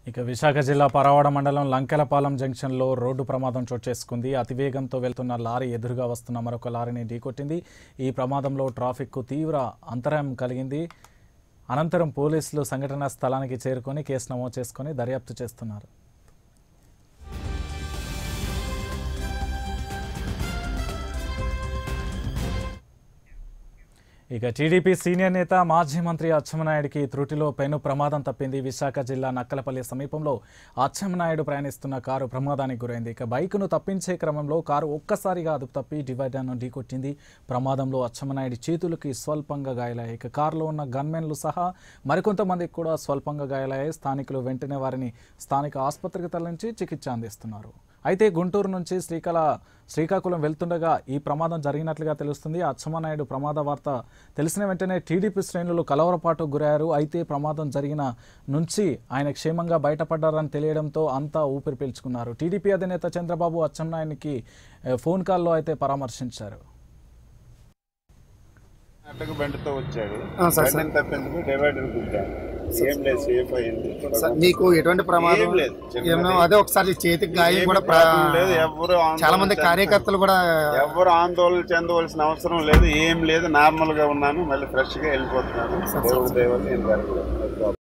ఇక విశాఖ జిల్లా పరవాడ మండలం లంకెలపాలెం జంక్షన్లో రోడ్డు ప్రమాదం చోటు చేసుకుంది అతివేగంతో వెళ్తున్న లారీ ఎదురుగా వస్తున్న మరొక లారీని ఢీకొట్టింది ఈ ప్రమాదంలో ట్రాఫిక్కు తీవ్ర అంతరాయం కలిగింది అనంతరం పోలీసులు సంఘటనా స్థలానికి చేరుకొని కేసు నమోదు చేసుకొని దర్యాప్తు చేస్తున్నారు ఇక టీడీపీ సీనియర్ నేత మాజీ మంత్రి అచ్చెన్నాయుడికి త్రుటిలో పెను ప్రమాదం తప్పింది విశాఖ జిల్లా నక్కలపల్లి సమీపంలో అచ్చెన్నాయుడు ప్రయాణిస్తున్న కారు ప్రమాదానికి గురైంది ఇక బైకును తప్పించే క్రమంలో కారు ఒక్కసారిగా అదుపు తప్పి డివైడర్ను ఢీకొట్టింది ప్రమాదంలో అచ్చెన్నాయుడి చేతులకి స్వల్పంగా గాయాలయ్యాయి ఇక కారులో ఉన్న గన్మెన్లు సహా మరికొంతమందికి కూడా స్వల్పంగా గాయాలయ్యాయి స్థానికులు వెంటనే వారిని స్థానిక ఆసుపత్రికి తరలించి చికిత్స అందిస్తున్నారు అయితే గుంటూరు నుంచి శ్రీకళ శ్రీకాకుళం వెళ్తుండగా ఈ ప్రమాదం జరిగినట్లుగా తెలుస్తుంది అచ్చెన్నాయుడు ప్రమాద వార్త తెలిసిన వెంటనే టీడీపీ శ్రేణులు కలవరపాటు గురయ్యారు అయితే ప్రమాదం జరిగిన నుంచి ఆయన క్షేమంగా బయటపడ్డారని తెలియడంతో అంతా ఊపిరి పీల్చుకున్నారు టీడీపీ అధినేత చంద్రబాబు అచ్చెన్నాయుడికి ఏ, ఫోన్ కాల్లో అయితే పరామర్శించారు అడ్డకు బండితో వచ్చాడు ఆ, సార్, సార్. బండిని తప్పేందుకు డివైడర్ గుద్దాను ఏం లేదు సేఫ్ అయింది సార్, మీకు ఎటువంటి ప్రమాదం ఏం లేదు. చిన్నది. ఏమన్నా అదే ఒకసారి చేతికి గాయం ఏమీ కూడా ప్ర- ప్రాబ్లం లేదు ఎవరు చాలా మంది కార్యకర్తలు కూడా ఎవరు ఆందోళన చెందవలసిన అవసరం లేదు ఏం లేదు నార్మల్ గా ఉన్నాను మళ్ళీ ఫ్రెష్ గా వెళ్ళిపోతున్నాను దేవుడి దయ వల్ల ఏం జరగలేదు